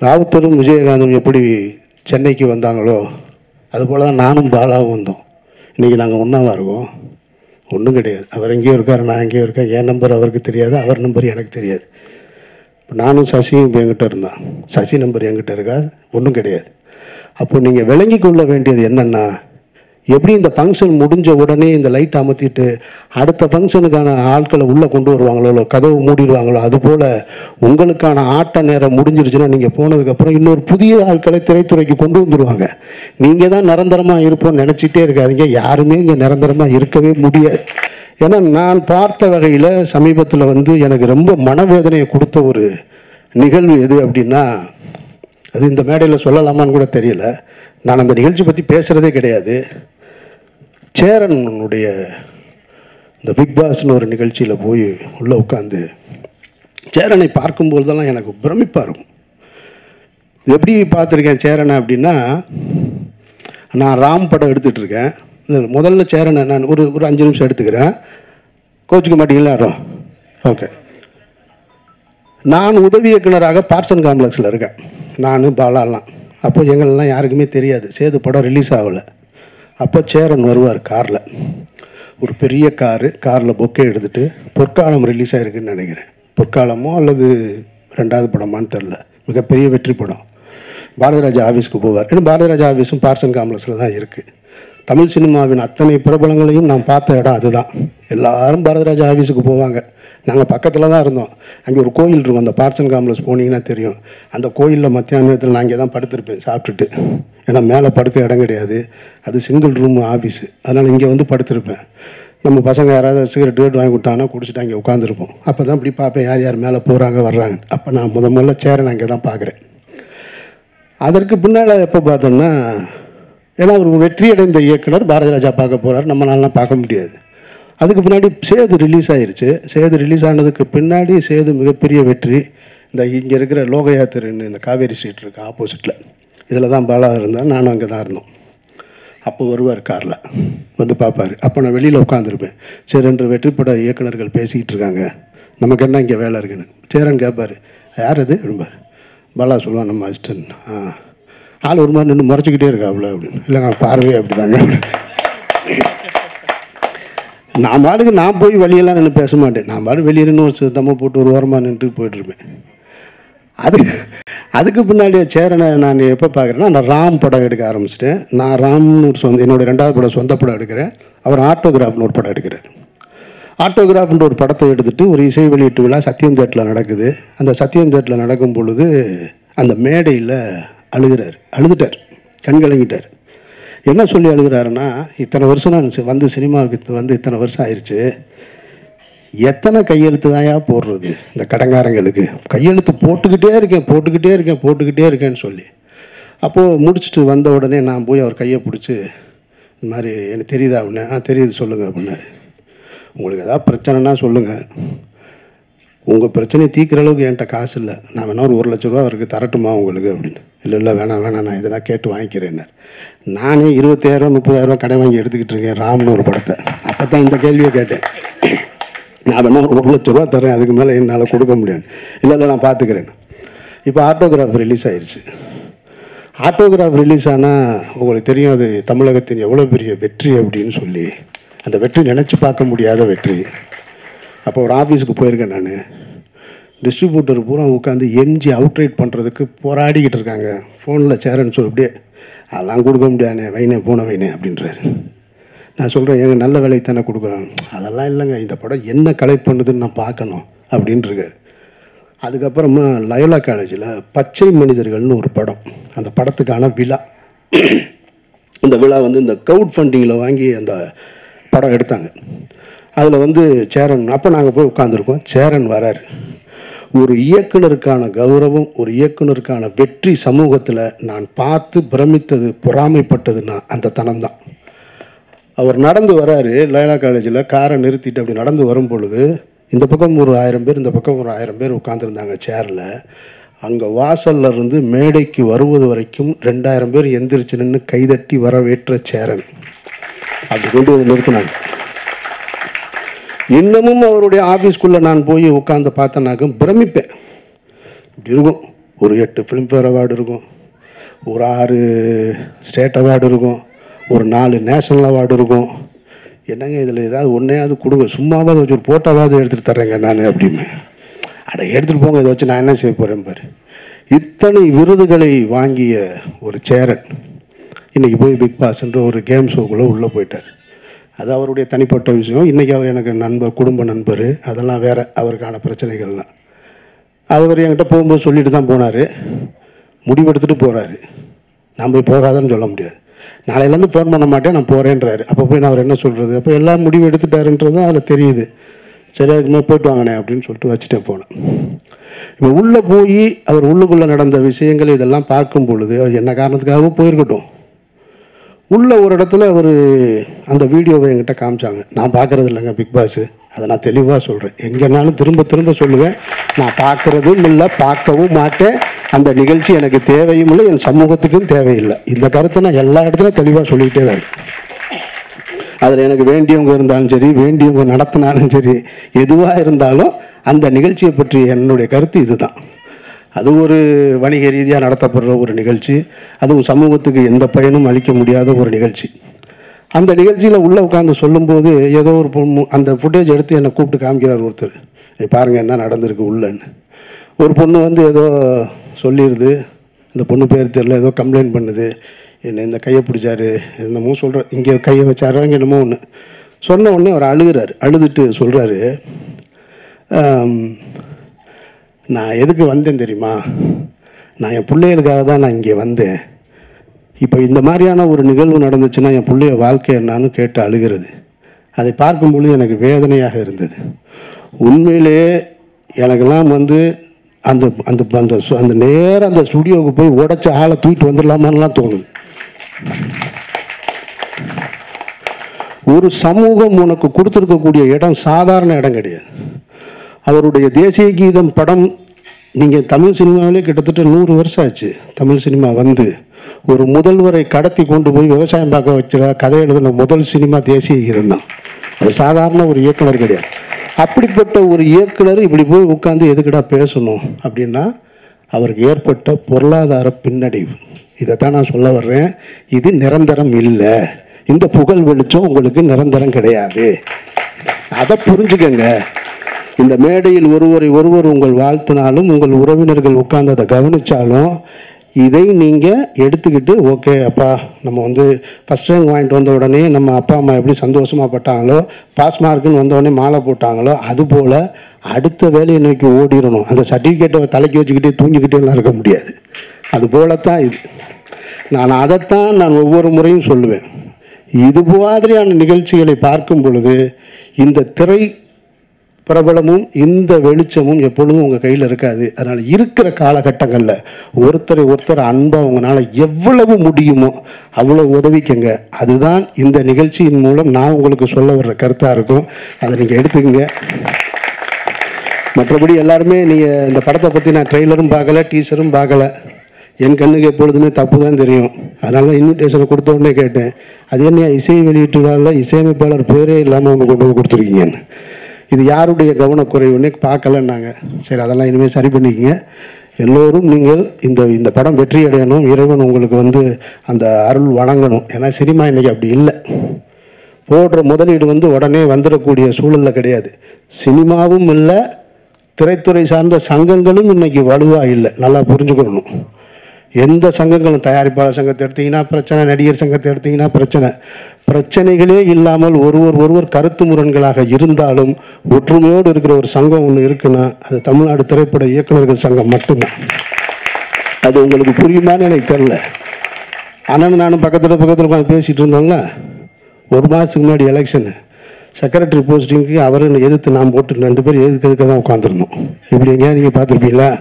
ராவுத்தரும் விஜயகாந்தும் எப்படி சென்னைக்கு வந்தாங்களோ அதுபோல் தான் நானும் பாலாவும் வந்தோம் இன்றைக்கி நாங்கள் ஒன்றாவா இருக்கோம் ஒன்றும் கிடையாது அவர் எங்கேயோ இருக்கார் நான் எங்கேயோ இருக்கேன் என் நம்பர் அவருக்கு தெரியாது அவர் நம்பர் எனக்கு தெரியாது இப்போ நானும் சசியும் இப்போ என்கிட்ட இருந்தான் சசி நம்பர் என்கிட்ட இருக்கா ஒன்றும் கிடையாது அப்போ நீங்கள் விளங்கி கொள்ள வேண்டியது என்னென்னா எப்படி இந்த ஃபங்க்ஷன் முடிஞ்ச உடனே இந்த லைட் அமர்த்திட்டு அடுத்த ஃபங்க்ஷனுக்கான ஆட்களை உள்ளே கொண்டு வருவாங்களோ இல்லை கதவு மூடிடுவாங்களோ அதுபோல் உங்களுக்கான ஆட்ட நேரம் முடிஞ்சிருச்சுன்னா நீங்கள் போனதுக்கப்புறம் இன்னொரு புதிய ஆட்களை திரைத்துறைக்கு கொண்டு வந்துடுவாங்க நீங்கள் தான் நிரந்தரமாக இருப்போம்னு நினச்சிட்டே இருக்காதீங்க யாருமே இங்கே நிரந்தரமாக இருக்கவே முடியாது ஏன்னா நான் பார்த்த வகையில் சமீபத்தில் வந்து எனக்கு ரொம்ப மனவேதனையை கொடுத்த ஒரு நிகழ்வு எது அப்படின்னா அது இந்த மேடையில் சொல்லலாமான்னு கூட தெரியல நான் அந்த நிகழ்ச்சி பற்றி பேசுகிறதே கிடையாது சேரனுடைய இந்த பிக் பாஸ்னு ஒரு நிகழ்ச்சியில் போய் உள்ளே உட்காந்து சேரனை பார்க்கும்போதெல்லாம் எனக்கு பிரமிப்பாக இருக்கும் எப்படி பார்த்துருக்கேன் சேரனை அப்படின்னா நான் ராம் படம் எடுத்துகிட்டு இருக்கேன் இந்த முதல்ல சேரனை நான் ஒரு ஒரு அஞ்சு நிமிஷம் எடுத்துக்கிறேன் கோச்சிக்க மாட்டீங்களா யாரும் ஓகே நான் உதவி இயக்குனராக பார்சன் காம்ப்ளெக்ஸில் இருக்கேன் நான் பாலாலாம் அப்போ எங்களெல்லாம் யாருக்குமே தெரியாது சேது படம் ரிலீஸ் ஆகலை அப்போ சேரன் வருவார் காரில் ஒரு பெரிய காரு காரில் பொக்கே எடுத்துட்டு பொற்காலம் ரிலீஸ் ஆகிருக்குன்னு நினைக்கிறேன் பொற்காலமோ அல்லது ரெண்டாவது படமான்னு தெரில மிகப்பெரிய வெற்றி படம் பாரதிராஜா ஆஃபீஸ்க்கு போவார் ஏன்னா பாரதிராஜா ஆஃபீஸும் பார்சன் காம்ப்ளெக்ஸில் தான் இருக்குது தமிழ் சினிமாவின் அத்தனை பிரபலங்களையும் நான் பார்த்த இடம் அதுதான் எல்லாரும் பாரதிராஜா ஆஃபீஸுக்கு போவாங்க நாங்கள் பக்கத்தில் தான் இருந்தோம் அங்கே ஒரு கோயில் இருக்கும் அந்த பார்சன் காம்ப்ளெக்ஸ் போனீங்கன்னா தெரியும் அந்த கோயிலில் மத்தியான நேரத்தில் நான் இங்கே தான் படுத்திருப்பேன் சாப்பிட்டுட்டு ஏன்னா மேலே படுக்க இடம் கிடையாது அது சிங்கிள் ரூம் ஆஃபீஸு அதனால் இங்கே வந்து படுத்திருப்பேன் நம்ம பசங்க யாராவது சிகரெட் வேட் வாங்கி கொடுத்தாங்கன்னா குடிச்சிட்டு அங்கே உட்காந்துருப்போம் அப்போ தான் இப்படி பார்ப்பேன் யார் யார் மேலே போகிறாங்க வர்றாங்க அப்போ நான் முத முதல்ல சேரை நான் இங்கே தான் பார்க்குறேன் அதற்கு பின்னால் எப்போ பார்த்தோம்னா ஏன்னா ஒரு வெற்றி அடைந்த இயக்குனர் பாரதி ராஜா பார்க்க போகிறார் நம்மளாலாம் பார்க்க முடியாது அதுக்கு பின்னாடி சேது ரிலீஸ் ஆயிருச்சு சேது ரிலீஸ் ஆனதுக்கு பின்னாடி சேது மிகப்பெரிய வெற்றி இந்த இங்கே இருக்கிற லோகயா தெருன்னு இந்த காவேரி ஸ்ட்ரீட் இருக்கு ஆப்போசிட்டில் இதில் தான் பாலா இருந்தால் நானும் அங்கே தான் இருந்தோம் அப்போ வருவார் காரில் வந்து பார்ப்பார் அப்போ நான் வெளியில் உட்காந்துருப்பேன் சரி ரெண்டு வெற்றிப்பட இயக்குனர்கள் பேசிக்கிட்டு இருக்காங்க நமக்கு என்ன இங்கே வேலை இருக்குன்னு சேரன் கேட்பார் யார் அது அப்படிம்பார் பாலா சொல்லுவான் நம்ம அசிஸ்டன்ட் ஆ ஆள் ஒரு மாதிரி நின்று முறைச்சிக்கிட்டே இருக்காப்புல அப்படின்னு இல்லைங்க பார்வையே அப்படி தாங்க நான் பாட்டுக்கு நான் போய் வழியெல்லாம் நின்று பேச மாட்டேன் நான் பாட்டு வெளியே நின்று ஒரு தம்மை போட்டு ஒரு ஓரமாக நின்று போயிட்டுருப்பேன் அது அதுக்கு பின்னாடி சேரனை நான் எப்போ பார்க்குறேன்னா நான் ராம் படம் எடுக்க ஆரம்பிச்சிட்டேன் நான் ராம்னு ஒரு சொந்த என்னோட ரெண்டாவது படம் சொந்த படம் எடுக்கிறேன் அவர் ஆட்டோகிராஃப்னு ஒரு படம் எடுக்கிறார் ஆட்டோகிராஃப்ன்ற ஒரு படத்தை எடுத்துட்டு ஒரு இசை வெளியீட்டு விழா சத்தியம் தேட்டில் நடக்குது அந்த சத்தியம் தேட்டில் நடக்கும் பொழுது அந்த மேடையில் அழுகிறார் அழுதுட்டார் கண் கலங்கிட்டார் என்ன சொல்லி அழுகிறாருன்னா இத்தனை வருஷம் நான் சி- வந்து சினிமாவுக்கு வந்து இத்தனை வருஷம் ஆயிடுச்சு எத்தனை கையெழுத்து தாயா போடுறது இந்த கடங்காரங்களுக்கு கையெழுத்து போட்டுக்கிட்டே இருக்கேன் போட்டுக்கிட்டே இருக்கேன் போட்டுக்கிட்டே இருக்கேன்னு சொல்லி அப்போது முடிச்சுட்டு வந்த உடனே நான் போய் அவர் கையை பிடிச்சி இந்த மாதிரி எனக்கு தெரியுதா அப்படின்னு ஆ தெரியுது சொல்லுங்கள் அப்படின்னாரு உங்களுக்கு ஏதாவது பிரச்சனைனா சொல்லுங்கள் உங்கள் பிரச்சனையை தீர்க்குற அளவுக்கு என்கிட்ட காசு இல்லை நான் வேணா ஒரு ஒரு லட்ச ரூபா அவருக்கு தரட்டுமா உங்களுக்கு அப்படின்னு இல்லை இல்லை வேணாம் வேணாம் நான் இதெல்லாம் கேட்டு வாங்கிக்கிறேன்னு நானே இருபத்தாயிரம் முப்பதாயிரரூவா கடை வாங்கி எடுத்துக்கிட்டு இருக்கேன் ராம்னு ஒரு படத்தை அப்போ தான் இந்த கேள்வியை கேட்டேன் நான் வேணா ஒரு லட்ச ரூபா தரேன் அதுக்கு மேலே என்னால் கொடுக்க முடியாது இல்லை இல்லை நான் பார்த்துக்கிறேன் இப்போ ஆட்டோகிராஃப் ரிலீஸ் ஆயிருச்சு ஆட்டோகிராஃப் ரிலீஸ் ஆனால் உங்களுக்கு தெரியும் அது தமிழகத்தின் எவ்வளோ பெரிய வெற்றி அப்படின்னு சொல்லி அந்த வெற்றி நினச்சி பார்க்க முடியாத வெற்றி அப்போ ஒரு ஆஃபீஸுக்கு போயிருக்கேன் நான் டிஸ்ட்ரிபியூட்டர் பூரா உட்காந்து எஞ்சி அவுட்ரைட் பண்ணுறதுக்கு போராடிக்கிட்டு இருக்காங்க ஃபோனில் சேரன்னு சொல்லி அப்படியே அதெல்லாம் கொடுக்க முடியாதுண்ணே வைனே போன வைனே அப்படின்றாரு நான் சொல்கிறேன் ஏங்க நல்ல வேலைக்கு தானே கொடுக்குறோம் அதெல்லாம் இல்லைங்க இந்த படம் என்ன கலெக்ட் பண்ணுதுன்னு நான் பார்க்கணும் அப்படின்ட்டுருக்காரு அதுக்கப்புறமா லயோலா காலேஜில் பச்சை மனிதர்கள்னு ஒரு படம் அந்த படத்துக்கான விழா இந்த விழா வந்து இந்த கவுட் ஃபண்டிங்கில் வாங்கி அந்த படம் எடுத்தாங்க அதில் வந்து சேரன் அப்போ நாங்கள் போய் உட்காந்துருக்கோம் சேரன் வரார் ஒரு இயக்குனருக்கான கௌரவம் ஒரு இயக்குனருக்கான வெற்றி சமூகத்தில் நான் பார்த்து பிரமித்தது பொறாமைப்பட்டதுன்னா அந்த தனம் தான் அவர் நடந்து வராரு லைலா காலேஜில் காரை நிறுத்திட்டு அப்படி நடந்து வரும் பொழுது இந்த பக்கம் ஒரு ஆயிரம் பேர் இந்த பக்கம் ஒரு ஆயிரம் பேர் உட்காந்துருந்தாங்க சேரில் அங்கே வாசல்ல இருந்து மேடைக்கு வருவது வரைக்கும் ரெண்டாயிரம் பேர் எந்திரிச்சு நின்று கைதட்டி வரவேற்ற சேரன் அப்படி கொண்டு வந்து நிறுத்தினாங்க இன்னமும் அவருடைய ஆஃபீஸ்க்குள்ளே நான் போய் உட்காந்து பார்த்தேனாக்க பிரமிப்பேன் இப்படி இருக்கும் ஒரு எட்டு ஃபிலிம்ஃபேர் அவார்டு இருக்கும் ஒரு ஆறு ஸ்டேட் அவார்டு இருக்கும் ஒரு நாலு நேஷனல் அவார்டு இருக்கும் என்னங்க இதில் ஏதாவது ஒன்றையாவது கொடுங்க சும்மாவது வச்சு ஒரு போட்டோவாவது எடுத்துகிட்டு தர்றேங்க நான் அப்படின்னு அட எடுத்துகிட்டு போங்க இதை வச்சு நான் என்ன செய்ய போகிறேன் பாரு இத்தனை விருதுகளை வாங்கிய ஒரு சேரன் இன்றைக்கி போய் பிக் பாஸ்ன்ற ஒரு கேம் ஷோக்குள்ளே உள்ளே போயிட்டார் அது அவருடைய தனிப்பட்ட விஷயம் இன்றைக்கி அவர் எனக்கு நண்பர் குடும்ப நண்பர் அதெல்லாம் வேறு அவருக்கான பிரச்சனைகள்லாம் அவர் என்கிட்ட போகும்போது சொல்லிட்டு தான் போனார் முடிவெடுத்துட்டு போகிறாரு நான் போய் போகாதன்னு சொல்ல முடியாது நாளையிலேருந்து ஃபோன் பண்ண மாட்டேன் நான் போகிறேன்றாரு அப்போ போய் நான் அவர் என்ன சொல்கிறது அப்போ எல்லாம் முடிவு எடுத்துட்டாருன்றது தான் அதில் தெரியுது சரி அதுக்கு மேலே போயிட்டு வாங்கினேன் அப்படின்னு சொல்லிட்டு வச்சுட்டேன் போனேன் இப்போ உள்ளே போய் அவர் உள்ளுக்குள்ளே நடந்த விஷயங்கள் இதெல்லாம் பார்க்கும் பொழுது அவர் என்ன காரணத்துக்காகவும் போயிருக்கட்டும் உள்ள ஒரு இடத்துல அவர் அந்த வீடியோவை என்கிட்ட காமிச்சாங்க நான் பார்க்கறது இல்லைங்க பிக் பாஸ் அதை நான் தெளிவாக சொல்கிறேன் எங்கேனாலும் திரும்ப திரும்ப சொல்லுவேன் நான் பார்க்குறதும் இல்லை பார்க்கவும் மாட்டேன் அந்த நிகழ்ச்சி எனக்கு தேவையும் இல்லை என் சமூகத்துக்கும் தேவையில்லை இந்த கருத்தை நான் எல்லா இடத்துலையும் தெளிவாக சொல்லிக்கிட்டே தான் இருக்கேன். அதில் எனக்கு வேண்டியவங்க இருந்தாலும் சரி வேண்டியவங்க நடத்தினாலும் சரி எதுவாக இருந்தாலும் அந்த நிகழ்ச்சியை பற்றி என்னுடைய கருத்து இதுதான் அது ஒரு வணிக ரீதியாக நடத்தப்படுற ஒரு நிகழ்ச்சி அதுவும் சமூகத்துக்கு எந்த பயனும் அளிக்க முடியாத ஒரு நிகழ்ச்சி அந்த நிகழ்ச்சியில் உள்ளே உட்காந்து சொல்லும்போது ஏதோ ஒரு பொண்ணு அந்த ஃபுட்டேஜ் எடுத்து என்னை கூப்பிட்டு காமிக்கிறார் ஒருத்தர் "இங்க பாருங்க என்ன நடந்திருக்கு உள்ளன்னு ஒரு பொண்ணு வந்து ஏதோ சொல்லிடுது இந்த பொண்ணு பேர் தெரியல ஏதோ கம்ப்ளைண்ட் பண்ணுது என்ன இந்த கையை பிடிச்சாரு என்னமோ சொல்கிற இங்கே கையை வச்சாரோ இங்கே என்னமோ ஒன்று சொன்ன உடனே அவர் அழுகிறாரு அழுதுட்டு சொல்கிறாரு நான் எதுக்கு வந்தேன் தெரியுமா நான் என் பிள்ளைகளுக்காக தான் நான் இங்கே வந்தேன் இப்போ இந்த மாதிரியான ஒரு நிகழ்வு நடந்துச்சுன்னா என் பிள்ளைய வாழ்க்கை என்னான்னு கேட்டு அழுகிறது அதை பார்க்கும் பொழுது எனக்கு வேதனையாக இருந்தது உண்மையிலேயே எனக்கெல்லாம் வந்து அந்த அந்த அந்த சு- அந்த நேரம் அந்த ஸ்டுடியோவுக்கு போய் உடச்சி ஆளை தூக்கிட்டு வந்துடலாமான்லாம் தோணுது ஒரு சமூகம் உனக்கு கொடுத்துருக்கக்கூடிய இடம் சாதாரண இடம் கிடையாது அவருடைய தேசிய கீதம் படம் நீங்கள் தமிழ் சினிமாவிலே கிட்டத்தட்ட நூறு வருஷம் ஆச்சு தமிழ் சினிமா வந்து ஒரு முதல்வரை கடத்தி கொண்டு போய் விவசாயம் பார்க்க வச்சுற கதை எழுதின முதல் சினிமா தேசிய கீதம் தான் அவர் சாதாரண ஒரு இயக்குனர் கிடையாது அப்படிப்பட்ட ஒரு இயக்குனர் இப்படி போய் உட்காந்து எதுக்குடா பேசணும் அப்படின்னா அவருக்கு ஏற்பட்ட பொருளாதார பின்னடைவு இதைத்தான் நான் சொல்ல வர்றேன் இது நிரந்தரம் இல்லை இந்த புகழ் வெளிச்சம் உங்களுக்கு நிரந்தரம் கிடையாது அதை புரிஞ்சுக்கங்க இந்த மேடையில் ஒருவரை ஒருவர் உங்கள் வாழ்த்தினாலும் உங்கள் உறவினர்கள் உட்கார்ந்து அதை கவனிச்சாலும் இதை நீங்கள் எடுத்துக்கிட்டு ஓகே அப்பா நம்ம வந்து ஃபஸ்ட் ரேங்க் வாங்கிட்டு வந்த உடனே நம்ம அப்பா அம்மா எப்படி சந்தோஷமா பட்டாங்களோ பாஸ் மார்க்குன்னு வந்த உடனே மாலை போட்டாங்களோ அதுபோல் அடுத்த வேலையை நோக்கி ஓடிடணும் அந்த சர்டிஃபிகேட்டை தலைக்கு வச்சுக்கிட்டே தூங்கிக்கிட்டே எல்லாம் இருக்க முடியாது அது போலத்தான் இது நான் அதைத்தான் நான் ஒவ்வொரு முறையும் சொல்லுவேன் இது மாதிரியான நிகழ்ச்சிகளை பார்க்கும் பொழுது இந்த திரை பிரபலமும் இந்த வெளிச்சமும் எப்பொழுதும் உங்கள் கையில் இருக்காது அதனால் இருக்கிற காலகட்டங்களில் ஒருத்தரை ஒருத்தர் அன்பாக உங்களால் எவ்வளவு முடியுமோ அவ்வளோ உதவிக்கங்க அதுதான் இந்த நிகழ்ச்சியின் மூலம் நான் உங்களுக்கு சொல்ல வர்ற கருத்தாக இருக்கும் அதை நீங்கள் எடுத்துக்கங்க மற்றபடி எல்லாருமே நீங்கள் இந்த படத்தை பற்றி நான் ட்ரெய்லரும் பார்க்கல டீசரும் பார்க்கல என் கண்ணுக்கு எப்பொழுதுமே தப்பு தான் தெரியும் அதனால தான் இன்விடேஷனை கொடுத்த உடனே கேட்டேன் அது என்ன இசை வெளியீட்டு விழாவில் இசையமைப்பாளர் பேரே இல்லாமல் ஒன்று கொண்டு வந்து கொடுத்துருக்கீங்கன்னு இது யாருடைய கவனக்குறைவுன்னே பார்க்கலன்னாங்க சரி அதெல்லாம் இனிமேல் சரி பண்ணிக்கங்க எல்லோரும் நீங்கள் இந்த இந்த படம் வெற்றி அடையணும் இறைவன் உங்களுக்கு வந்து அந்த அருள் வழங்கணும் ஏன்னா சினிமா இன்னைக்கு அப்படி இல்லை போடுற முதலீடு வந்து உடனே வந்துடக்கூடிய சூழல்ல கிடையாது சினிமாவும் இல்லை திரைத்துறை சார்ந்த சங்கங்களும் இன்னைக்கு வலுவாக இல்லை நல்லா புரிஞ்சுக்கணும் எந்த சங்கங்களும் தயாரிப்பாளர் சங்கத்தை எடுத்தீங்கன்னா பிரச்சனை நடிகர் சங்கத்தை எடுத்தீங்கன்னா பிரச்சனை பிரச்சனைகளே இல்லாமல் ஒருவர் ஒருவர் கருத்து முரண்களாக இருந்தாலும் ஒற்றுமையோடு இருக்கிற ஒரு சங்கம் ஒன்று இருக்குன்னா அது தமிழ்நாடு திரைப்பட இயக்குனர்கள் சங்கம் மட்டும்தான் அது உங்களுக்கு புரியுமான்னு எனக்கு தெரில அண்ணன் நானும் பக்கத்தில் பக்கத்தில் உட்காந்து பேசிகிட்டு இருந்தோம்ல ஒரு மாதத்துக்கு முன்னாடி எலெக்ஷனு செக்ரட்டரி போஸ்டிங்க்கு அவரை எதிர்த்து நான் போட்டு ரெண்டு பேரும் எதுக்கு எதுக்க தான் உட்காந்துருந்தோம் இப்படி எங்கேயா நீங்கள் பார்த்துருப்பீங்களா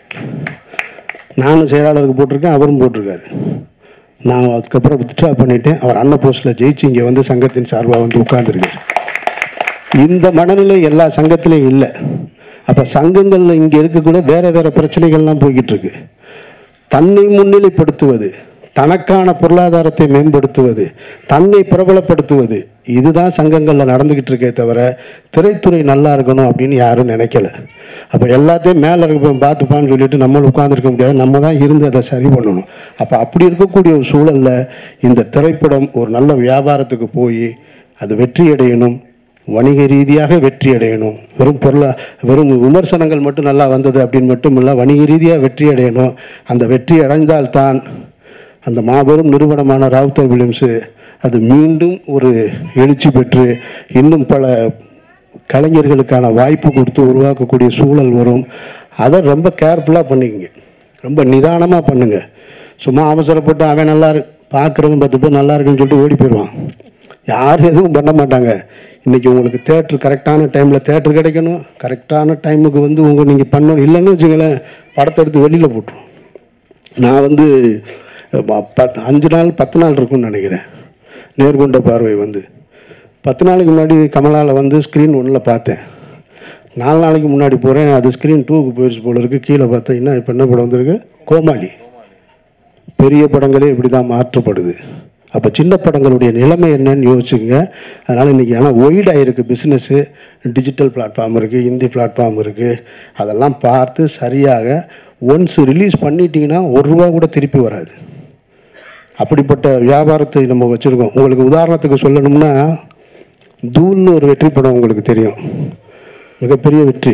நானும் செயலாளருக்கு போட்டிருக்கேன் அவரும் போட்டிருக்காரு நான் அதுக்கப்புறம் வித்ட்ரா பண்ணிட்டேன் அவர் அண்ணன் போஸ்ட்டில் ஜெயிச்சு இங்கே வந்து சங்கத்தின் சார்பாக வந்து உட்கார்ந்துருக்காரு இந்த மனநிலை எல்லா சங்கத்திலையும் இல்லை அப்போ சங்கங்களில் இங்கே இருக்கக்கூட வேற வேற பிரச்சனைகள்லாம் போய்கிட்டு இருக்கு தன்னை முன்னிலைப்படுத்துவது தனக்கான பொருளாதாரத்தை மேம்படுத்துவது தன்னை பிரபலப்படுத்துவது இதுதான் சங்கங்களில் நடந்துக்கிட்டு இருக்கே தவிர திரைத்துறை நல்லா இருக்கணும் அப்படின்னு யாரும் நினைக்கல அப்போ எல்லாத்தையும் மேலே இருக்க பார்த்துப்பான்னு சொல்லிட்டு நம்மளும் உட்காந்துருக்க முடியாது நம்ம தான் இருந்து அதை சரி பண்ணணும் அப்போ அப்படி இருக்கக்கூடிய ஒரு சூழலில் இந்த திரைப்படம் ஒரு நல்ல வியாபாரத்துக்கு போய் அது வெற்றி அடையணும் வணிக ரீதியாக வெற்றி அடையணும் வெறும் பொருளா வெறும் விமர்சனங்கள் மட்டும் நல்லா வந்தது அப்படின்னு மட்டும் இல்லை வணிக ரீதியாக வெற்றி அடையணும் அந்த வெற்றி அடைந்தால்தான் அந்த மாபெரும் நிறுவனமான ராவுத்தர் வில்லியம்ஸு அது மீண்டும் ஒரு எழுச்சி பெற்று இன்னும் பல கலைஞர்களுக்கான வாய்ப்பு கொடுத்து உருவாக்கக்கூடிய சூழல் வரும் அதை ரொம்ப கேர்ஃபுல்லாக பண்ணிக்கங்க ரொம்ப நிதானமாக பண்ணுங்க சும்மா அவசரப்பட்டு அவன் நல்லா இருக்கு பார்க்குறவன் பத்து பேர் நல்லா இருக்குன்னு சொல்லிட்டு ஓடி போயிடுவான் யாரும் எதுவும் பண்ண மாட்டாங்க இன்றைக்கி உங்களுக்கு தேட்ரு கரெக்டான டைமில் தேட்ரு கிடைக்கணும் கரெக்டான டைமுக்கு வந்து உங்கள் நீங்கள் பண்ணணும் இல்லைன்னு வச்சுங்களேன் படத்தை எடுத்து வெளியில் போட்டுரும் நான் வந்து ப- பத்து அஞ்சு நாள் பத்து நாள் இருக்கும்னு நினைக்கிறேன் நேர்கொண்ட பார்வை வந்து பத்து நாளைக்கு முன்னாடி கமலாவில் வந்து ஸ்க்ரீன் ஒன்றில் பார்த்தேன் நாலு நாளைக்கு முன்னாடி போகிறேன் அது ஸ்க்ரீன் டூக்கு போயிடுச்சு போல இருக்குது கீழே பார்த்தீங்கன்னா இப்போ என்ன படம் வந்திருக்கு கோமாளி பெரிய படங்களே இப்படி தான் மாற்றப்படுது அப்போ சின்ன படங்களுடைய நிலைமை என்னன்னு யோசிச்சுங்க அதனால் இன்றைக்கி ஆனால் ஒய்டாக இருக்குது பிஸ்னஸ்ஸு டிஜிட்டல் பிளாட்ஃபார்ம் இருக்குது ஹிந்தி பிளாட்ஃபார்ம் இருக்குது அதெல்லாம் பார்த்து சரியாக ஒன்ஸ் ரிலீஸ் பண்ணிட்டீங்கன்னா ஒரு ரூபா கூட திருப்பி வராது அப்படிப்பட்ட வியாபாரத்தை நம்ம வச்சுருக்கோம் உங்களுக்கு உதாரணத்துக்கு சொல்லணும்னா தூள்னு ஒரு வெற்றி படம் உங்களுக்கு தெரியும் மிகப்பெரிய வெற்றி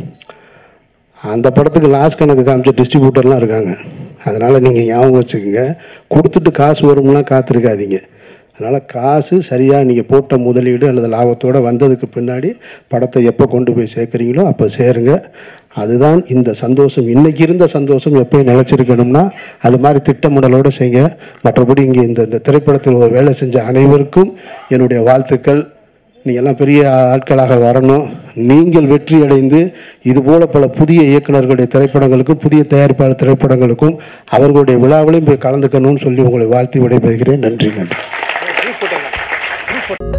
அந்த படத்துக்கு லாஸ் கணக்கு காமிச்ச டிஸ்ட்ரிபியூட்டர்லாம் இருக்காங்க அதனால் நீங்கள் ஞாபகம் வச்சுக்கோங்க கொடுத்துட்டு காசு வரும்லாம் காத்திருக்காதீங்க அதனால் காசு சரியாக நீங்கள் போட்ட முதலீடு அல்லது லாபத்தோடு வந்ததுக்கு பின்னாடி படத்தை எப்போ கொண்டு போய் சேர்க்குறீங்களோ அப்போ சேருங்க அதுதான் இந்த சந்தோஷம் இன்னைக்கு இருந்த சந்தோஷம் எப்பயும் நிலச்சிருக்கணும்னா அது மாதிரி திட்டமிடலோடு செய்யுங்க மற்றபடி இங்கே இந்த இந்த திரைப்படத்தில் ஒரு வேலை செஞ்ச அனைவருக்கும் என்னுடைய வாழ்த்துக்கள் நீங்க எல்லாம் பெரிய ஆட்களாக வரணும் நீங்கள் வெற்றி அடைந்து இதுபோல பல புதிய இயக்குனர்களுடைய திரைப்படங்களுக்கும் புதிய தயாரிப்பாளர் திரைப்படங்களுக்கும் அவர்களுடைய விழாவிலையும் போய் கலந்துக்கணும்னு சொல்லி உங்களை வாழ்த்தி விடைபெறுகிறேன் நன்றி நன்றி